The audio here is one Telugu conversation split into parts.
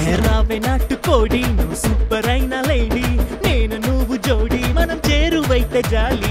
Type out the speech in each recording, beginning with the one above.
రావే నాటుకోడి నువ్వు సూపర్ అయిన లేడీ నేను నువ్వు జోడి మనం చేరువైతే జాలి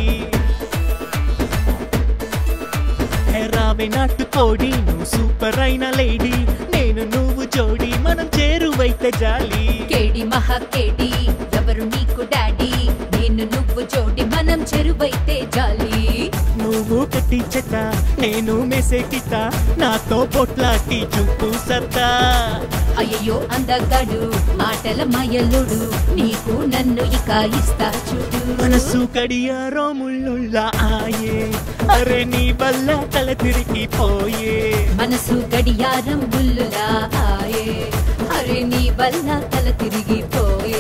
హే రావే నాటుకోడి నువ్వు సూపర్ అయిన లేడీ నేను నువ్వు జోడి మనం చేరువైతే జాలి కేడి మహా కేడి ఎవరు నీకు డాడీ నేను నువ్వు జోడి మనం చెరువైతే జాలి నువ్వు కట్టి చెట్ట నేను మెసేకిట నాతో పొట్లాటి చూపు సత్తా అయ్యయ్యో అందగాడు మాటల మయలుడు నీకు నన్ను ఇక ఇస్తా చూడు మనసు కడియారో ముళ్ళుల్లా ఆయే అరే నీ వల్ల తల తిరిగిపోయే మనసు గడియారం బుల్లులా ఆయే అరే నీ వల్ల తల తిరిగిపోయే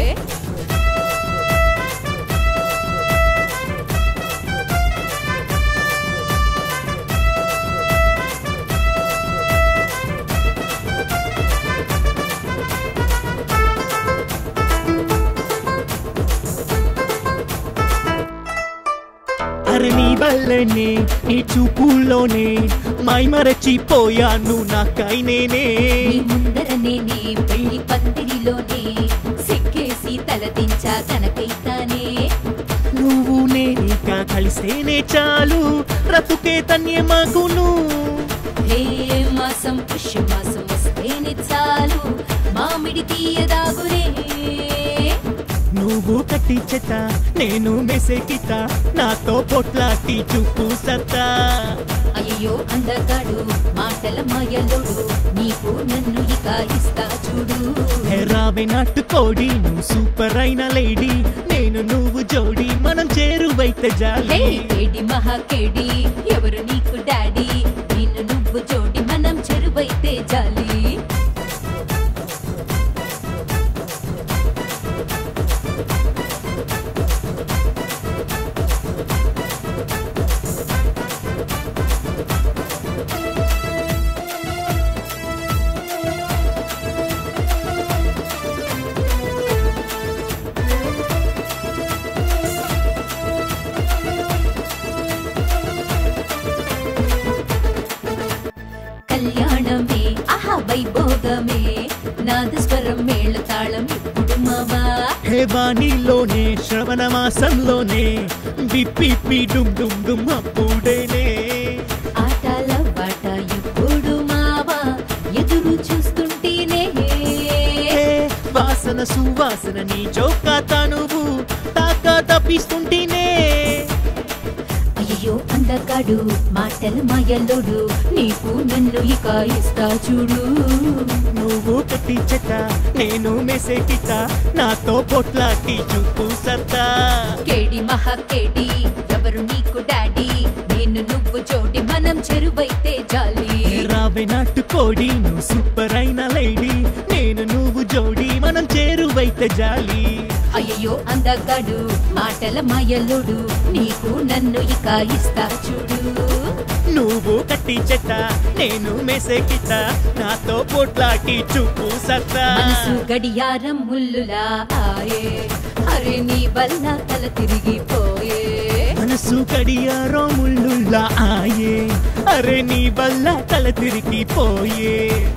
అరే నీ వల్లనే నీ చూపుల్లోనే మై మరచిపోయాను నాకై నేనే నీ ముందర నేనే పెళ్లి పందిరిలోనే సిగ్గేసి తలదించా కనకైతానే నువ్వు నేనిక కలిసేనే చాలు బ్రతుకే తన్యమగును హే మాసం పుష్య మాసం వస్తేనే చాలు మామిడి తీయదాగురే నువ్వు కట్టి చెత్త నేను మెసేకిట నాతో పొట్లాటి చూపు సత్తా అయ్యో అందగాడు మాటల మాయలోడు నీకు నన్ను ఇక ఇస్తా చూడు హే రావే నాటుకోడి నువ్వు సూపర్ అయిన లేడీ నేను నువ్వు జోడి మనం చేరువైతే హే జాలి కేడి మహా కేడి ఎవరు నీకు డాడీ నిన్ను నువ్వు జోడి మనం చెరువైతే జాలి కళ్యాణమే ఆహా వైభోగమే నాదస్వరం మేళతాళం ఇప్పుడు మావా హే వాణిలోనే శ్రవణ మాసంలోనే బిప్పి డుమ్ డుమ్ డుమ్ అప్పుడేనే ఆటల బాట ఇప్పుడు మావా ఎదురు చూస్తుంటేనే హే వాసన సువాసన నీ చౌకా తనువు తాక తప్పిస్తుంటేనే అయ్యో అందగాడు మాటల మాయలోడు నీకు నన్ను ఇక ఇస్తా చూడు నువ్వు కట్టి చెత్త నేను మెసేకిట నాతో పొట్లాటి చూపు సత్తా కేడి మహా కేడి ఎవరు నీకు డాడీ నేను నువ్వు జోడి మనం చెరువైతే జాలి రావే నాటుకోడి నువ్వు సూపర్ అయిన లేడీ నేను నువ్వు జోడి మనం చేరువైతే జాలి అయ్యో అందగాడు మాటల మాయలుడు నీకు నన్ను ఇక ఇస్తా చూడు నువ్వు కట్టి చెట్ట నేను మెసేకిట నాతో పొట్లాటి చూపు సత్తా మనసు గడియారం ముల్లులా ఆయే అరే నీ వల్ల తల తిరిగిపోయే మనసు కడియారో ముళ్ళుల్లా ఆయే అరే నీ వల్ల తల తిరిగిపోయే